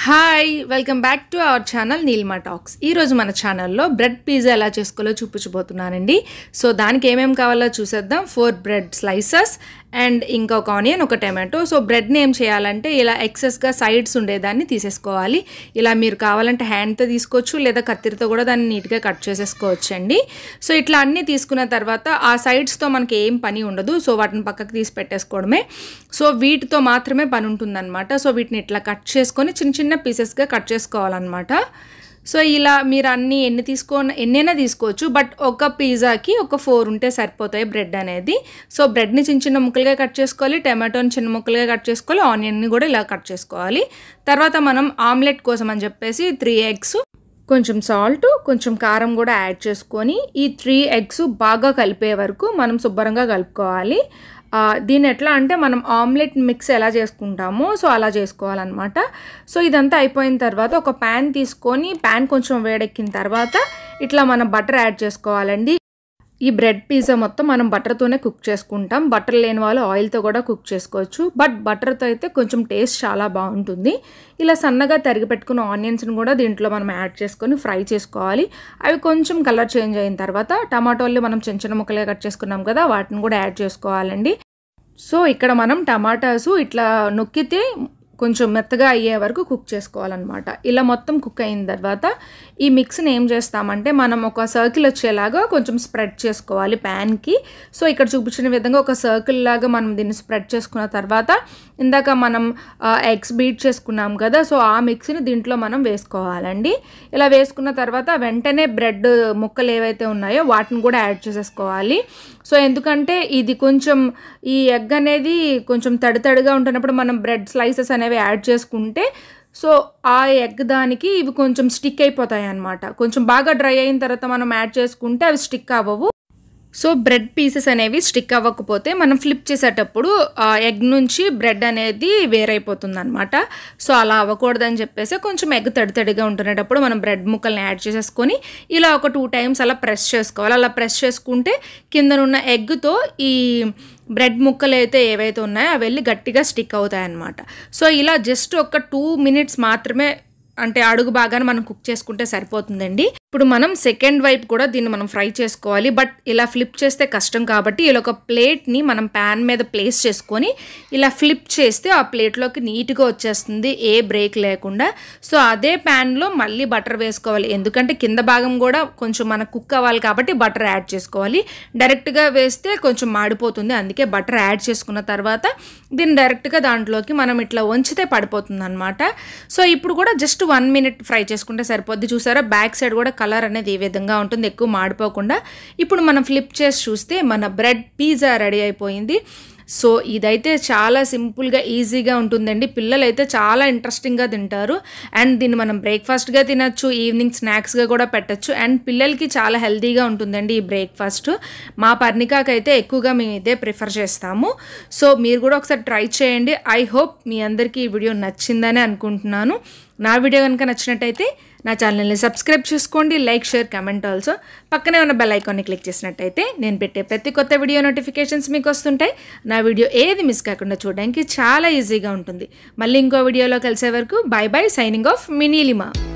hi welcome back to our channel Neelma talks ఈరోజు మన ఛానల్లో బ్రెడ్ పిజ్జా ఎలా చేసుకోవాలో చూపించబోతున్నానండి సో దానికి ఏమేమి కావాలో చూసేద్దాం ఫోర్ బ్రెడ్ స్లైసెస్ అండ్ ఇంకొక ఆనియన్ ఒక టమాటో సో బ్రెడ్ని ఏం చేయాలంటే ఇలా ఎక్సెస్గా సైడ్స్ ఉండేదాన్ని తీసేసుకోవాలి ఇలా మీరు కావాలంటే హ్యాండ్తో తీసుకోవచ్చు లేదా కత్తిరితో కూడా దాన్ని నీట్గా కట్ చేసేసుకోవచ్చు అండి సో ఇట్లా అన్నీ తీసుకున్న తర్వాత ఆ సైడ్స్తో మనకి ఏం పని ఉండదు సో వాటిని పక్కకు తీసి పెట్టేసుకోవడమే సో వీటితో మాత్రమే పని ఉంటుందన్నమాట సో వీటిని ఇట్లా కట్ చేసుకొని చిన్న చిన్న పీసెస్గా కట్ చేసుకోవాలన్నమాట సో ఇలా మీరు అన్ని ఎన్ని తీసుకో ఎన్నైనా తీసుకోవచ్చు బట్ ఒక పిజ్జాకి ఒక ఫోర్ ఉంటే సరిపోతాయి బ్రెడ్ అనేది సో బ్రెడ్ని చిన్న చిన్న ముక్కలుగా కట్ చేసుకోవాలి టమాటోని చిన్న ముక్కలుగా కట్ చేసుకోవాలి ఆనియన్ని కూడా ఇలా కట్ చేసుకోవాలి తర్వాత మనం ఆమ్లెట్ కోసం అని చెప్పేసి త్రీ ఎగ్స్ కొంచెం సాల్ట్ కొంచెం కారం కూడా యాడ్ చేసుకొని ఈ త్రీ ఎగ్స్ బాగా కలిపే వరకు మనం శుభ్రంగా కలుపుకోవాలి ఆ, దీన్ని ఎట్లా అంటే మనం ఆమ్లెట్ మిక్స్ ఎలా చేసుకుంటామో సో అలా చేసుకోవాలన్నమాట సో ఇదంతా అయిపోయిన తర్వాత ఒక ప్యాన్ తీసుకొని ప్యాన్ కొంచెం వేడెక్కిన తర్వాత ఇట్లా మనం బటర్ యాడ్ చేసుకోవాలండి ఈ బ్రెడ్ పిజ్జా మొత్తం మనం బటర్తోనే కుక్ చేసుకుంటాం బటర్ లేని వాళ్ళు ఆయిల్తో కూడా కుక్ చేసుకోవచ్చు బట్ బటర్తో అయితే కొంచెం టేస్ట్ చాలా బాగుంటుంది ఇలా సన్నగా తరిగి పెట్టుకున్న ఆనియన్స్ని కూడా దీంట్లో మనం యాడ్ చేసుకొని ఫ్రై చేసుకోవాలి అవి కొంచెం కలర్ చేంజ్ అయిన తర్వాత టమాటోలు మనం చిన్న చిన్న ముక్కలుగా కట్ చేసుకున్నాం కదా వాటిని కూడా యాడ్ చేసుకోవాలండి సో ఇక్కడ మనం టమాటాసు ఇట్లా నొక్కితే కొంచెం మెత్తగా అయ్యే వరకు కుక్ చేసుకోవాలన్నమాట ఇలా మొత్తం కుక్ అయిన తర్వాత ఈ మిక్స్ని ఏం చేస్తామంటే మనం ఒక సర్కిల్ వచ్చేలాగా కొంచెం స్ప్రెడ్ చేసుకోవాలి ప్యాన్కి సో ఇక్కడ చూపించిన విధంగా ఒక సర్కిల్ లాగా మనం దీన్ని స్ప్రెడ్ చేసుకున్న తర్వాత ఇందాక మనం ఎగ్స్ బీట్ చేసుకున్నాం కదా సో ఆ మిక్స్ని దీంట్లో మనం వేసుకోవాలండి ఇలా వేసుకున్న తర్వాత వెంటనే బ్రెడ్ ముక్కలు ఏవైతే ఉన్నాయో వాటిని కూడా యాడ్ చేసేసుకోవాలి సో ఎందుకంటే ఇది కొంచెం ఈ ఎగ్ అనేది కొంచెం తడి తడిగా ఉంటున్నప్పుడు మనం బ్రెడ్ స్లైసెస్ అనేవి యాడ్ చేసుకుంటే సో ఆ ఎగ్ దానికి ఇవి కొంచెం స్టిక్ అయిపోతాయి అన్నమాట కొంచెం బాగా డ్రై అయిన తర్వాత మనం యాడ్ చేసుకుంటే అవి స్టిక్ అవ్వవు సో బ్రెడ్ పీసెస్ అనేవి స్టిక్ అవ్వకపోతే మనం ఫ్లిప్ చేసేటప్పుడు ఆ ఎగ్ నుంచి బ్రెడ్ అనేది వేరైపోతుంది అనమాట సో అలా అవ్వకూడదని చెప్పేసి కొంచెం ఎగ్ తడి తడిగా ఉంటునేటప్పుడు మనం బ్రెడ్ ముక్కల్ని యాడ్ చేసేసుకొని ఇలా ఒక టూ టైమ్స్ అలా ప్రెస్ చేసుకోవాలి అలా ప్రెస్ చేసుకుంటే కిందనున్న ఎగ్తో ఈ బ్రెడ్ ముక్కలు అయితే ఏవైతే ఉన్నాయో అవి వెళ్ళి గట్టిగా స్టిక్ అవుతాయి అన్నమాట సో ఇలా జస్ట్ ఒక టూ మినిట్స్ మాత్రమే అంటే అడుగు బాగానే మనం కుక్ చేసుకుంటే సరిపోతుందండి ఇప్పుడు మనం సెకండ్ వైపు కూడా దీన్ని మనం ఫ్రై చేసుకోవాలి బట్ ఇలా ఫ్లిప్ చేస్తే కష్టం కాబట్టి ఇలా ఒక ప్లేట్ని మనం ప్యాన్ మీద ప్లేస్ చేసుకొని ఇలా ఫ్లిప్ చేస్తే ఆ ప్లేట్లోకి నీట్గా వచ్చేస్తుంది ఏ బ్రేక్ లేకుండా సో అదే ప్యాన్లో మళ్ళీ బటర్ వేసుకోవాలి ఎందుకంటే కింద భాగం కూడా కొంచెం మనకు కుక్ అవ్వాలి కాబట్టి బటర్ యాడ్ చేసుకోవాలి డైరెక్ట్గా వేస్తే కొంచెం మాడిపోతుంది అందుకే బటర్ యాడ్ చేసుకున్న తర్వాత దీన్ని డైరెక్ట్గా దాంట్లోకి మనం ఇట్లా వంచితే పడిపోతుంది అనమాట సో ఇప్పుడు కూడా జస్ట్ వన్ మినిట్ ఫ్రై చేసుకుంటే సరిపోద్ది చూసారా బ్యాక్ సైడ్ కూడా కలర్ అనేది ఈ విధంగా ఉంటుంది ఎక్కువ మాడిపోకుండా ఇప్పుడు మనం ఫ్లిప్ చేసి చూస్తే మన బ్రెడ్ పిజ్జా రెడీ అయిపోయింది సో ఇదైతే చాలా సింపుల్గా ఈజీగా ఉంటుందండి పిల్లలు అయితే చాలా ఇంట్రెస్టింగ్గా తింటారు అండ్ దీన్ని మనం బ్రేక్ఫాస్ట్గా తినచ్చు ఈవినింగ్ స్నాక్స్గా కూడా పెట్టచ్చు అండ్ పిల్లలకి చాలా హెల్తీగా ఉంటుందండి ఈ బ్రేక్ఫాస్ట్ మా పర్ణికాకైతే ఎక్కువగా మేము ఇదే ప్రిఫర్ చేస్తాము సో మీరు కూడా ఒకసారి ట్రై చేయండి ఐ హోప్ మీ అందరికీ ఈ వీడియో నచ్చిందని అనుకుంటున్నాను నా వీడియో కనుక నచ్చినట్టయితే నా ఛానల్ని సబ్స్క్రైబ్ చేసుకోండి లైక్ షేర్ కమెంట్ ఆల్సో పక్కనే ఉన్న బెల్ ఐకాన్ని క్లిక్ చేసినట్టయితే నేను పెట్టే ప్రతి కొత్త వీడియో నోటిఫికేషన్స్ మీకు వస్తుంటాయి నా వీడియో ఏది మిస్ కాకుండా చూడడానికి చాలా ఈజీగా ఉంటుంది మళ్ళీ ఇంకో వీడియోలో కలిసే వరకు బాయ్ బాయ్ సైనింగ్ ఆఫ్ మినీలిమా